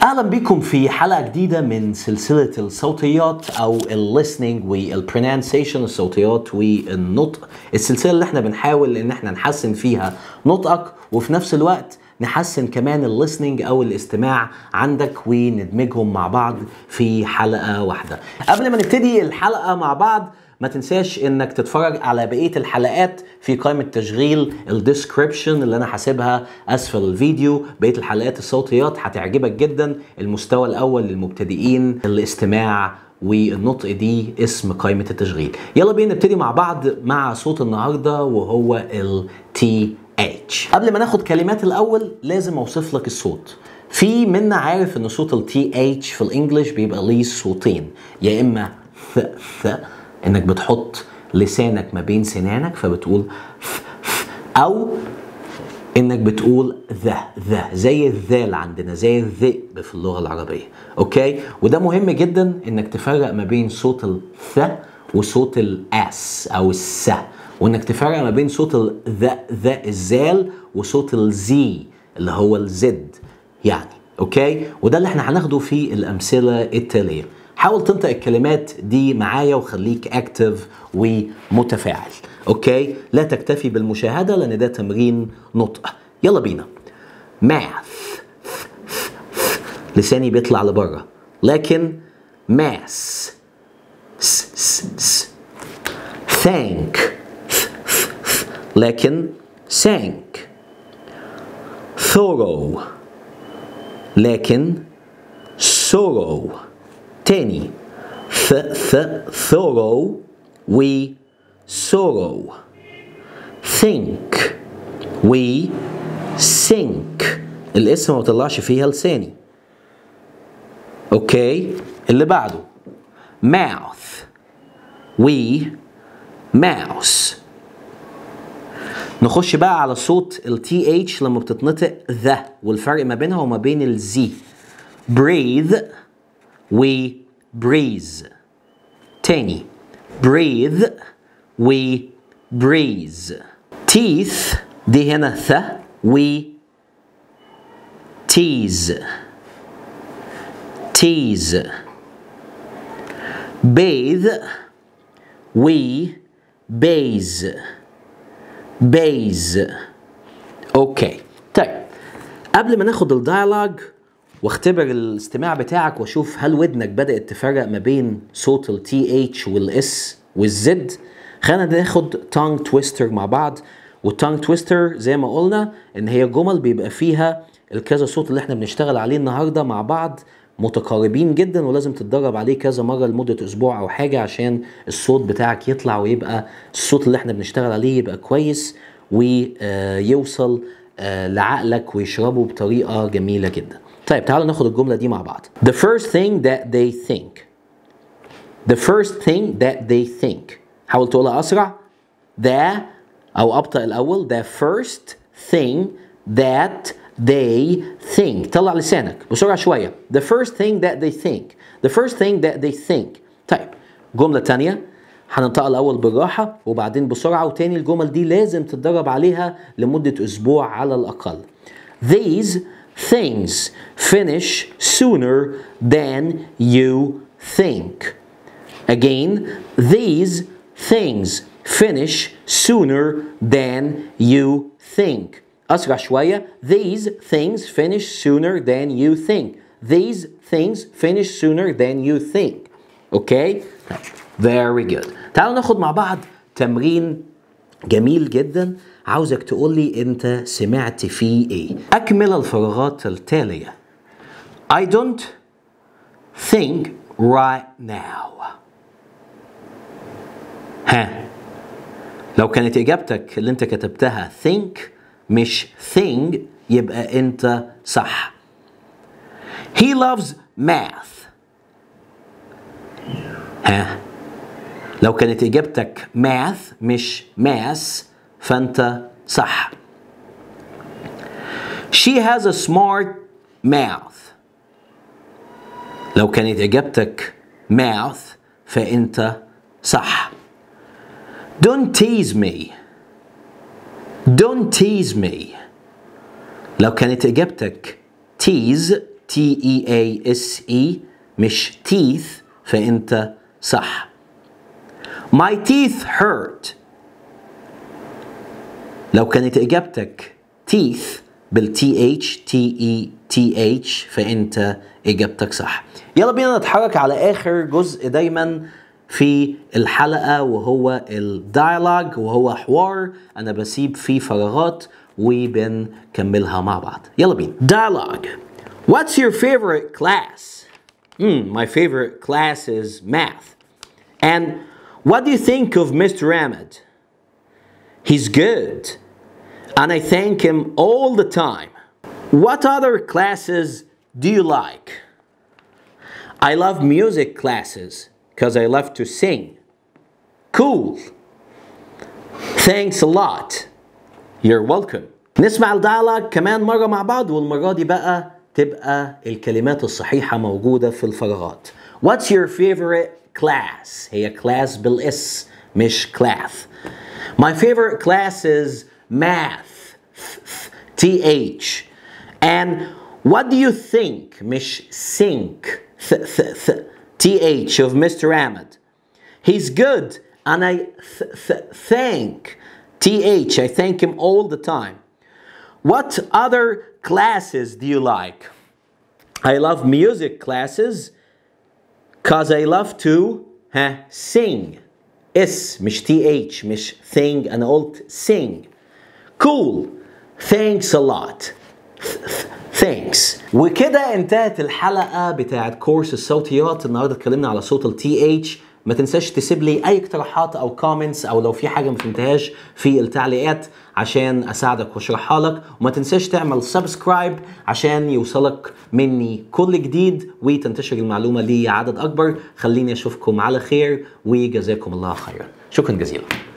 اهلا بكم في حلقه جديده من سلسله الصوتيات او الليسننج والبرونانسيشن الصوتيات والنطق السلسله اللي احنا بنحاول ان احنا نحسن فيها نطقك وفي نفس الوقت نحسن كمان الليسننج او الاستماع عندك وندمجهم مع بعض في حلقه واحده قبل ما نبتدي الحلقه مع بعض ما تنساش انك تتفرج على بقيه الحلقات في قائمه تشغيل الديسكريبشن اللي انا حاسبها اسفل الفيديو بقيه الحلقات الصوتيات هتعجبك جدا المستوى الاول للمبتدئين الاستماع والنطق دي اسم قائمه التشغيل يلا بينا نبتدي مع بعض مع صوت النهارده وهو ال تي اتش قبل ما ناخد كلمات الاول لازم اوصف لك الصوت في منا عارف ان صوت ال تي اتش في الانجليش بيبقى ليه صوتين يا اما ث ث انك بتحط لسانك ما بين سنانك فبتقول او انك بتقول ذا ذا زي الذال عندنا زي الذئب في اللغه العربيه اوكي وده مهم جدا انك تفرق ما بين صوت الث وصوت الاس او الس وانك تفرق ما بين صوت الذا ذا الزال وصوت الزي اللي هو الزد يعني اوكي وده اللي احنا هناخده في الامثله التاليه حاول تنطق الكلمات دي معايا وخليك اكتف ومتفاعل اوكي لا تكتفي بالمشاهده لان ده تمرين نطق يلا بينا math لساني بيطلع لبره لكن mass س س س thank لكن sank thorough لكن sorrow تاني ث ث thorough و sorrow think و sink الاسم ما بطلعش فيها لساني اوكي اللي بعده mouth و mouse نخش بقى على صوت ال TH لما بتتنطق ذا والفرق ما بينها وما بين الزي breathe و breeze تاني breathe و breeze teeth دي هنا ث و tease tease bathe و bathe bathe اوكي طيب قبل ما ناخد الديالوج واختبر الاستماع بتاعك واشوف هل ودنك بدات تفرق ما بين صوت ال تي اتش والاس والزد خلينا ناخد تانج تويستر مع بعض والتانج تويستر زي ما قلنا ان هي جمل بيبقى فيها الكذا صوت اللي احنا بنشتغل عليه النهارده مع بعض متقاربين جدا ولازم تتدرب عليه كذا مره لمده اسبوع او حاجه عشان الصوت بتاعك يطلع ويبقى الصوت اللي احنا بنشتغل عليه يبقى كويس ويوصل لعقلك ويشربه بطريقه جميله جدا. طيب تعالوا ناخد الجملة دي مع بعض. The first thing that they think. The first thing that they think. حاول تقولها أسرع. The أو أبطأ الأول. The first thing that they think. طلع لسانك بسرعة شوية. The first thing that they think. The first thing that they think. طيب جملة تانية هننطقها الأول بالراحة وبعدين بسرعة وتاني الجمل دي لازم تتدرب عليها لمدة أسبوع على الأقل. These things finish sooner than you think. Again, these things finish sooner than you think. أسرع شوية. These things finish sooner than you think. These things finish sooner than you think. Okay? Very good. تعالوا ناخد مع بعض تمرين جميل جدا عاوزك تقول لي انت سمعت فيه ايه اكمل الفراغات التاليه I don't think right now ها لو كانت اجابتك اللي انت كتبتها think مش thing يبقى انت صح He loves math ها لو كانت اجابتك math مش math فانت صح She has a smart mouth لو كانت اجابتك mouth فانت صح Don't tease me Don't tease me لو كانت اجابتك tease T E A S E مش teeth فأنت صح My teeth hurt لو كانت إجابتك teeth بال TH T E T H فأنت إجابتك صح يلا بينا نتحرك على آخر جزء دايما في الحلقة وهو الديالوج وهو حوار أنا بسيب فيه فراغات وبنكملها مع بعض يلا بينا dialogue What's your favorite class? Hmm, my favorite class is math. And what do you think of Mr. Ahmed? He's good. And I thank him all the time. What other classes do you like? I love music classes because I love to sing. Cool. Thanks a lot. You're welcome. نسمع الديالوج كمان مرة مع بعض والمرة دي بقى تبقى الكلمات الصحيحة موجودة في الفراغات. What's your favorite class? هي class بالاس مش class. My favorite class is math. T-H. And what do you think? مش think. Th, th, th. T-H of Mr. Ahmed. He's good and I th- th- thank TH. I thank him all the time. What other classes do you like? I love music classes because I love to huh, sing. S مش TH مش thing أنا قلت sing. Cool. Thanks a lot. Thanks. وكده انتهت الحلقة بتاعت كورس الصوتيات النهاردة اتكلمنا على صوت ال TH ما تنساش تسيب لي اي اقتراحات او كومنتس او لو في حاجه ما فهمتهاش في التعليقات عشان اساعدك واشرحها لك وما تنساش تعمل سبسكرايب عشان يوصلك مني كل جديد وتنتشر المعلومه لعدد اكبر خليني اشوفكم على خير وجزاكم الله خيرا شكرا جزيلا